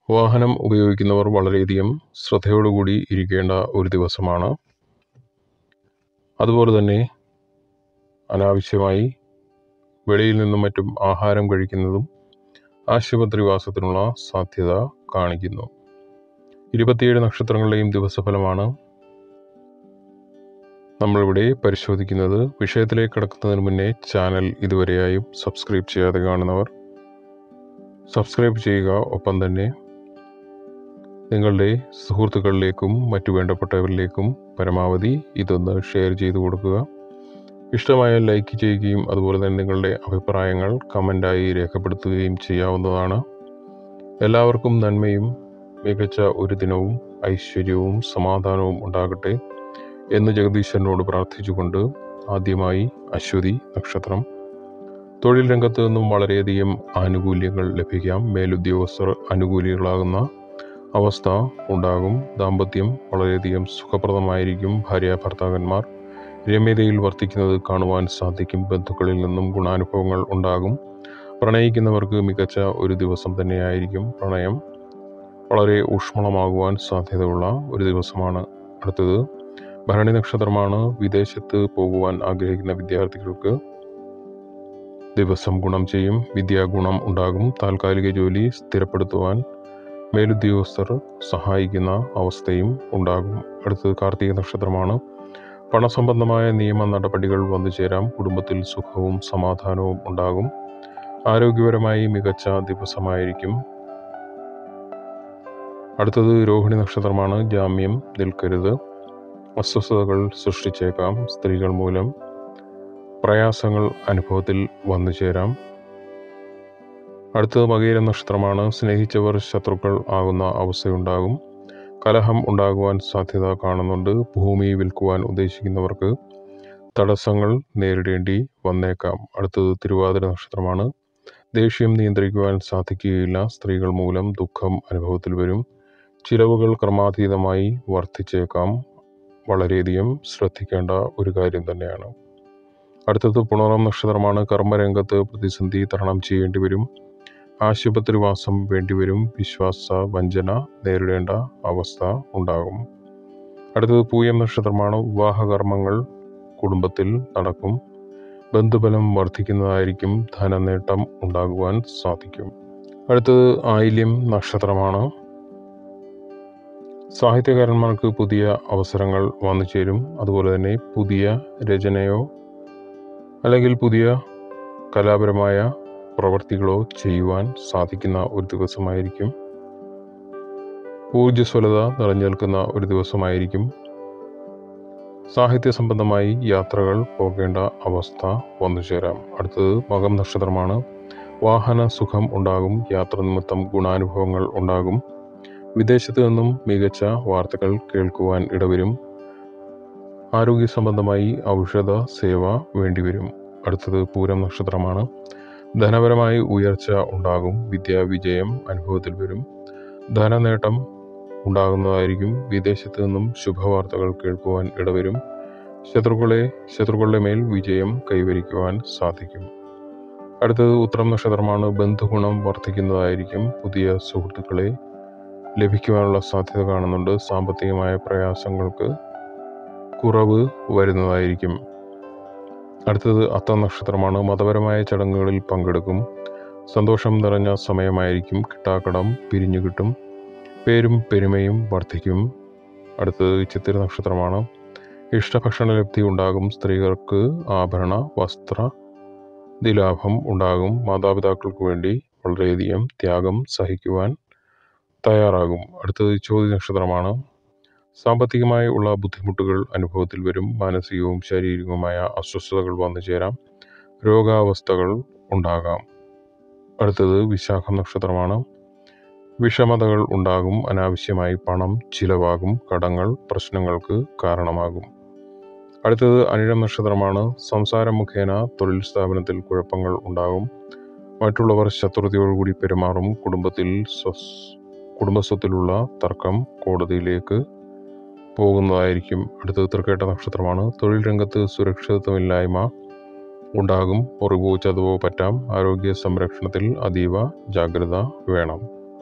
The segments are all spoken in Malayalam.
വാഹനം ഉപയോഗിക്കുന്നവർ വളരെയധികം ശ്രദ്ധയോടുകൂടി ഇരിക്കേണ്ട ഒരു ദിവസമാണ് അതുപോലെ തന്നെ അനാവശ്യമായി വെളിയിൽ നിന്നും മറ്റും ആഹാരം കഴിക്കുന്നതും ആശുപത്രിവാസത്തിനുള്ള സാധ്യത കാണിക്കുന്നു ഇരുപത്തിയേഴ് നക്ഷത്രങ്ങളുടെയും ദിവസഫലമാണ് നമ്മളിവിടെ പരിശോധിക്കുന്നത് വിഷയത്തിലേക്ക് കടക്കുന്നതിന് മുന്നേ ചാനൽ ഇതുവരെയായും സബ്സ്ക്രൈബ് ചെയ്യാതെ കാണുന്നവർ സബ്സ്ക്രൈബ് ചെയ്യുക ഒപ്പം തന്നെ നിങ്ങളുടെ സുഹൃത്തുക്കളിലേക്കും മറ്റു വേണ്ടപ്പെട്ടവരിലേക്കും പരമാവധി ഇതൊന്ന് ഷെയർ ചെയ്തു കൊടുക്കുക ഇഷ്ടമായാൽ ലൈക്ക് ചെയ്യുകയും അതുപോലെ തന്നെ നിങ്ങളുടെ അഭിപ്രായങ്ങൾ കമൻ്റായി രേഖപ്പെടുത്തുകയും ചെയ്യാവുന്നതാണ് എല്ലാവർക്കും നന്മയും മികച്ച ഒരു ദിനവും ഐശ്വര്യവും സമാധാനവും ഉണ്ടാകട്ടെ എന്ന് ജഗദീശ്വരനോട് പ്രാർത്ഥിച്ചുകൊണ്ട് ആദ്യമായി അശ്വതി നക്ഷത്രം തൊഴിൽ രംഗത്ത് നിന്നും വളരെയധികം ആനുകൂല്യങ്ങൾ ലഭിക്കാം മേലുദ്യോഗസ്ഥർ അനുകൂലികളാകുന്ന അവസ്ഥ ഉണ്ടാകും ദാമ്പത്യം വളരെയധികം സുഖപ്രദമായിരിക്കും ഭാര്യ ഭർത്താക്കന്മാർ രമ്യതയിൽ വർത്തിക്കുന്നത് കാണുവാൻ സാധിക്കും ബന്ധുക്കളിൽ നിന്നും ഗുണാനുഭവങ്ങൾ ഉണ്ടാകും പ്രണയിക്കുന്നവർക്ക് മികച്ച ഒരു ദിവസം തന്നെയായിരിക്കും പ്രണയം വളരെ ഊഷ്മളമാകുവാൻ സാധ്യതയുള്ള ഒരു ദിവസമാണ് അടുത്തത് ഭരണി നക്ഷത്രമാണ് വിദേശത്ത് പോകുവാൻ ആഗ്രഹിക്കുന്ന വിദ്യാർത്ഥികൾക്ക് ദിവസം ഗുണം ചെയ്യും വിദ്യാഗുണം ഉണ്ടാകും താൽക്കാലിക ജോലി സ്ഥിരപ്പെടുത്തുവാൻ മേലുദ്യോഗസ്ഥർ സഹായിക്കുന്ന അവസ്ഥയും ഉണ്ടാകും അടുത്തത് കാർത്തിക നക്ഷത്രമാണ് പണസംബന്ധമായ നിയമ നടപടികൾ വന്നു ചേരാം കുടുംബത്തിൽ സുഖവും സമാധാനവും ഉണ്ടാകും ആരോഗ്യപരമായി മികച്ച ദിവസമായിരിക്കും അടുത്തത് രോഹിണി നക്ഷത്രമാണ് ജാമ്യം നിൽക്കരുത് അസ്വസ്ഥതകൾ സൃഷ്ടിച്ചേക്കാം സ്ത്രീകൾ മൂലം പ്രയാസങ്ങൾ അനുഭവത്തിൽ വന്നു ചേരാം അടുത്തത് മകീര നക്ഷത്രമാണ് സ്നേഹിച്ചവർ ശത്രുക്കൾ ആകുന്ന അവസ്ഥയുണ്ടാകും കലഹം ഉണ്ടാകുവാൻ സാധ്യത കാണുന്നുണ്ട് ഭൂമി വിൽക്കുവാൻ ഉദ്ദേശിക്കുന്നവർക്ക് തടസ്സങ്ങൾ നേരിടേണ്ടി വന്നേക്കാം അടുത്തത് തിരുവാതിര നക്ഷത്രമാണ് ദേഷ്യം നിയന്ത്രിക്കുവാൻ സാധിക്കുകയില്ല സ്ത്രീകൾ മൂലം ദുഃഖം അനുഭവത്തിൽ വരും ചിലവുകൾ ക്രമാതീതമായി വർദ്ധിച്ചേക്കാം വളരെയധികം ശ്രദ്ധിക്കേണ്ട ഒരു കാര്യം തന്നെയാണ് അടുത്തത് പുണറം നക്ഷത്രമാണ് കർമ്മരംഗത്ത് പ്രതിസന്ധി തരണം ചെയ്യേണ്ടി വരും ആശുപത്രിവാസം വേണ്ടിവരും വിശ്വാസ വഞ്ചന നേരിടേണ്ട അവസ്ഥ ഉണ്ടാകും അടുത്തത് പൂയം നക്ഷത്രമാണ് വിവാഹകർമ്മങ്ങൾ കുടുംബത്തിൽ നടക്കും ബന്ധുബലം വർദ്ധിക്കുന്നതായിരിക്കും ധനനേട്ടം ഉണ്ടാകുവാൻ സാധിക്കും അടുത്തത് ആയില്യം നക്ഷത്രമാണ് സാഹിത്യകാരന്മാർക്ക് പുതിയ അവസരങ്ങൾ വന്നു ചേരും അതുപോലെ തന്നെ പുതിയ രചനയോ അല്ലെങ്കിൽ പുതിയ കലാപരമായ പ്രവർത്തികളോ ചെയ്യുവാൻ സാധിക്കുന്ന ഒരു ദിവസമായിരിക്കും ഊർജ്ജസ്വലത നിറഞ്ഞു നിൽക്കുന്ന ഒരു ദിവസമായിരിക്കും സാഹിത്യ സംബന്ധമായി യാത്രകൾ പോകേണ്ട അവസ്ഥ വന്നു ചേരാം അടുത്തത് മകം നക്ഷത്രമാണ് വാഹന സുഖം ഉണ്ടാകും യാത്ര നിമിത്തം ഗുണാനുഭവങ്ങൾ ഉണ്ടാകും വിദേശത്ത് നിന്നും മികച്ച വാർത്തകൾ കേൾക്കുവാൻ ഇടവരും ആരോഗ്യ സംബന്ധമായി ഔഷധ സേവ വേണ്ടിവരും അടുത്തത് പൂരം നക്ഷത്രമാണ് ധനപരമായി ഉയർച്ച ഉണ്ടാകും വിദ്യാവിജയം അനുഭവത്തിൽ വരും ധനനേട്ടം ഉണ്ടാകുന്നതായിരിക്കും വിദേശത്ത് നിന്നും ശുഭവാർത്തകൾ കേൾക്കുവാൻ ഇടവരും ശത്രുക്കളെ ശത്രുക്കളുടെ മേൽ വിജയം കൈവരിക്കുവാൻ സാധിക്കും അടുത്തത് ഉത്തരം നക്ഷത്രമാണ് ബന്ധുഗുണം വർദ്ധിക്കുന്നതായിരിക്കും പുതിയ സുഹൃത്തുക്കളെ ലഭിക്കുവാനുള്ള സാധ്യത കാണുന്നുണ്ട് സാമ്പത്തികമായ പ്രയാസങ്ങൾക്ക് കുറവ് വരുന്നതായിരിക്കും അടുത്തത് അത്ത നക്ഷത്രമാണ് മതപരമായ ചടങ്ങുകളിൽ പങ്കെടുക്കും സന്തോഷം നിറഞ്ഞ സമയമായിരിക്കും കിട്ടാക്കടം പിരിഞ്ഞു കിട്ടും പേരും പെരുമയും വർദ്ധിക്കും അടുത്തത് ചിത്തിര നക്ഷത്രമാണ് ഇഷ്ടഭക്ഷണ ലബ്ധി ഉണ്ടാകും സ്ത്രീകൾക്ക് ആഭരണ വസ്ത്ര ദിലാഭം ഉണ്ടാകും മാതാപിതാക്കൾക്ക് വേണ്ടി വളരെയധികം ത്യാഗം സഹിക്കുവാൻ തയ്യാറാകും അടുത്തത് ചോദ്യ നക്ഷത്രമാണ് സാമ്പത്തികമായി ഉള്ള ബുദ്ധിമുട്ടുകൾ അനുഭവത്തിൽ വരും മാനസികവും ശാരീരികവുമായ അസ്വസ്ഥതകൾ വന്നു ചേരാം രോഗാവസ്ഥകൾ ഉണ്ടാകാം അടുത്തത് വിശാഖം നക്ഷത്രമാണ് വിഷമതകൾ ഉണ്ടാകും അനാവശ്യമായി പണം ചിലവാകും കടങ്ങൾ പ്രശ്നങ്ങൾക്ക് കാരണമാകും അടുത്തത് അനിഴം നക്ഷത്രമാണ് സംസാരം മുഖേന തൊഴിൽ സ്ഥാപനത്തിൽ കുഴപ്പങ്ങൾ ഉണ്ടാകും മറ്റുള്ളവർ ശത്രുതയോടുകൂടി പെരുമാറും കുടുംബത്തിൽ സ്വസ് കുടുംബസ്വത്തിലുള്ള തർക്കം കോടതിയിലേക്ക് പോകുന്നതായിരിക്കും അടുത്തത് തൃക്കേട്ട നക്ഷത്രമാണ് തൊഴിൽ രംഗത്ത് സുരക്ഷിതത്വമില്ലായ്മ ഉണ്ടാകും മുറിവോ ചതവോ പറ്റാം ആരോഗ്യ സംരക്ഷണത്തിൽ അതീവ ജാഗ്രത വേണം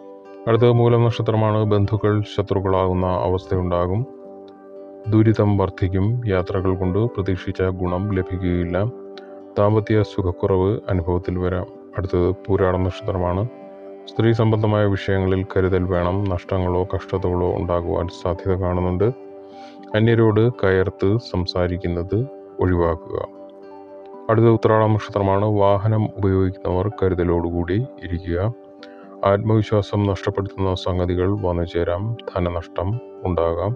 അടുത്തത് മൂലം നക്ഷത്രമാണ് ബന്ധുക്കൾ ശത്രുക്കളാകുന്ന അവസ്ഥയുണ്ടാകും ദുരിതം വർദ്ധിക്കും യാത്രകൾ കൊണ്ട് പ്രതീക്ഷിച്ച ഗുണം ലഭിക്കുകയില്ല ദാമ്പത്യ സുഖക്കുറവ് അനുഭവത്തിൽ വരാം അടുത്തത് പൂരാട നക്ഷത്രമാണ് സ്ത്രീ സംബന്ധമായ വിഷയങ്ങളിൽ കരുതൽ വേണം നഷ്ടങ്ങളോ കഷ്ടതകളോ ഉണ്ടാകുവാൻ സാധ്യത കാണുന്നുണ്ട് അന്യരോട് കയർത്ത് സംസാരിക്കുന്നത് ഒഴിവാക്കുക അടുത്ത ഉത്രാടം നക്ഷത്രമാണ് വാഹനം ഉപയോഗിക്കുന്നവർ കരുതലോടുകൂടി ഇരിക്കുക ആത്മവിശ്വാസം നഷ്ടപ്പെടുത്തുന്ന സംഗതികൾ വന്നു ചേരാം ധനനഷ്ടം ഉണ്ടാകാം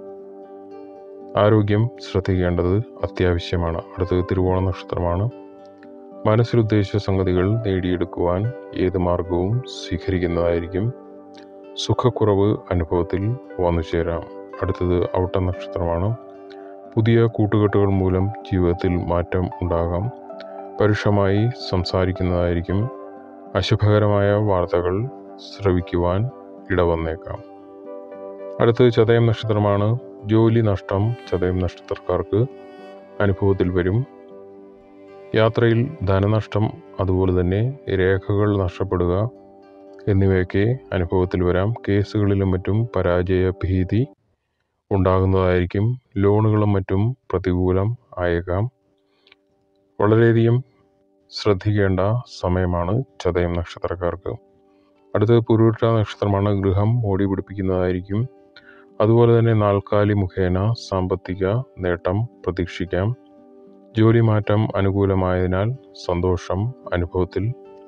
ആരോഗ്യം ശ്രദ്ധിക്കേണ്ടത് അത്യാവശ്യമാണ് അടുത്തത് തിരുവോണ നക്ഷത്രമാണ് മനസ്സിലുദ്ദേശിച്ച സംഗതികൾ നേടിയെടുക്കുവാൻ ഏത് മാർഗവും സ്വീകരിക്കുന്നതായിരിക്കും സുഖക്കുറവ് അനുഭവത്തിൽ വന്നു ചേരാം അടുത്തത് ഔട്ട നക്ഷത്രമാണ് പുതിയ കൂട്ടുകെട്ടുകൾ മൂലം ജീവിതത്തിൽ മാറ്റം ഉണ്ടാകാം പരുഷമായി സംസാരിക്കുന്നതായിരിക്കും അശുഭകരമായ വാർത്തകൾ ശ്രവിക്കുവാൻ ഇടവന്നേക്കാം അടുത്തത് ചതയം നക്ഷത്രമാണ് ജോലി നഷ്ടം ചതയം നക്ഷത്രക്കാർക്ക് അനുഭവത്തിൽ വരും യാത്രയിൽ ധനനഷ്ടം അതുപോലെ തന്നെ രേഖകൾ നഷ്ടപ്പെടുക എന്നിവയൊക്കെ അനുഭവത്തിൽ വരാം കേസുകളിലും മറ്റും പരാജയ ഭീതി ഉണ്ടാകുന്നതായിരിക്കും ലോണുകളും മറ്റും പ്രതികൂലം ആയേക്കാം വളരെയധികം ശ്രദ്ധിക്കേണ്ട സമയമാണ് ചതയം നക്ഷത്രക്കാർക്ക് അടുത്തത് പുരുട്ട നക്ഷത്രമാണ് ഗൃഹം ഓടി പിടിപ്പിക്കുന്നതായിരിക്കും അതുപോലെ തന്നെ നാൽക്കാലി മുഖേന സാമ്പത്തിക നേട്ടം പ്രതീക്ഷിക്കാം ജോലി മാറ്റം അനുകൂലമായതിനാൽ സന്തോഷം അനുഭവത്തിൽ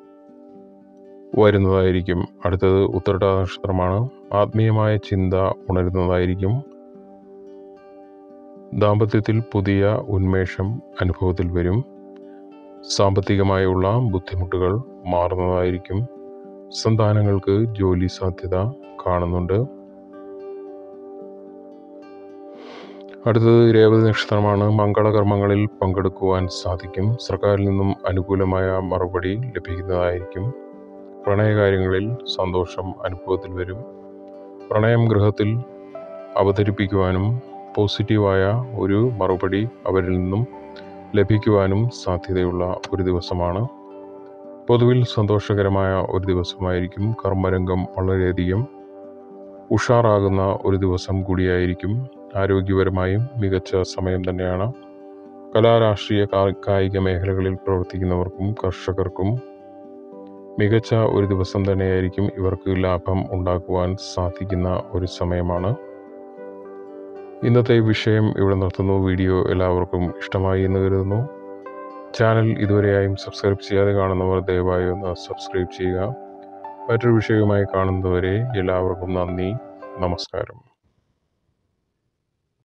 വരുന്നതായിരിക്കും അടുത്തത് ഉത്തരട നക്ഷത്രമാണ് ആത്മീയമായ ചിന്ത ഉണരുന്നതായിരിക്കും ദാമ്പത്യത്തിൽ പുതിയ ഉന്മേഷം അനുഭവത്തിൽ വരും സാമ്പത്തികമായുള്ള ബുദ്ധിമുട്ടുകൾ മാറുന്നതായിരിക്കും സന്താനങ്ങൾക്ക് ജോലി സാധ്യത കാണുന്നുണ്ട് അടുത്തത് രേവതി നക്ഷത്രമാണ് മംഗളകർമ്മങ്ങളിൽ പങ്കെടുക്കുവാൻ സാധിക്കും സർക്കാരിൽ നിന്നും അനുകൂലമായ മറുപടി ലഭിക്കുന്നതായിരിക്കും പ്രണയകാര്യങ്ങളിൽ സന്തോഷം അനുഭവത്തിൽ വരും പ്രണയം ഗൃഹത്തിൽ അവതരിപ്പിക്കുവാനും പോസിറ്റീവായ ഒരു മറുപടി അവരിൽ നിന്നും ലഭിക്കുവാനും സാധ്യതയുള്ള ഒരു ദിവസമാണ് പൊതുവിൽ സന്തോഷകരമായ ഒരു ദിവസമായിരിക്കും കർമ്മരംഗം വളരെയധികം ഉഷാറാകുന്ന ഒരു ദിവസം കൂടിയായിരിക്കും ആരോഗ്യപരമായും മികച്ച സമയം തന്നെയാണ് കലാരാഷ്ട്രീയ കായിക മേഖലകളിൽ പ്രവർത്തിക്കുന്നവർക്കും കർഷകർക്കും മികച്ച ഒരു ദിവസം തന്നെയായിരിക്കും ഇവർക്ക് ലാഭം ഉണ്ടാക്കുവാൻ സാധിക്കുന്ന ഒരു സമയമാണ് ഇന്നത്തെ വിഷയം ഇവിടെ നിർത്തുന്നു വീഡിയോ എല്ലാവർക്കും ഇഷ്ടമായി എന്ന് കരുതുന്നു ചാനൽ ഇതുവരെയായും സബ്സ്ക്രൈബ് ചെയ്യാതെ കാണുന്നവർ ദയവായി ഒന്ന് സബ്സ്ക്രൈബ് ചെയ്യുക മറ്റൊരു വിഷയവുമായി കാണുന്നതുവരെ എല്ലാവർക്കും നന്ദി നമസ്കാരം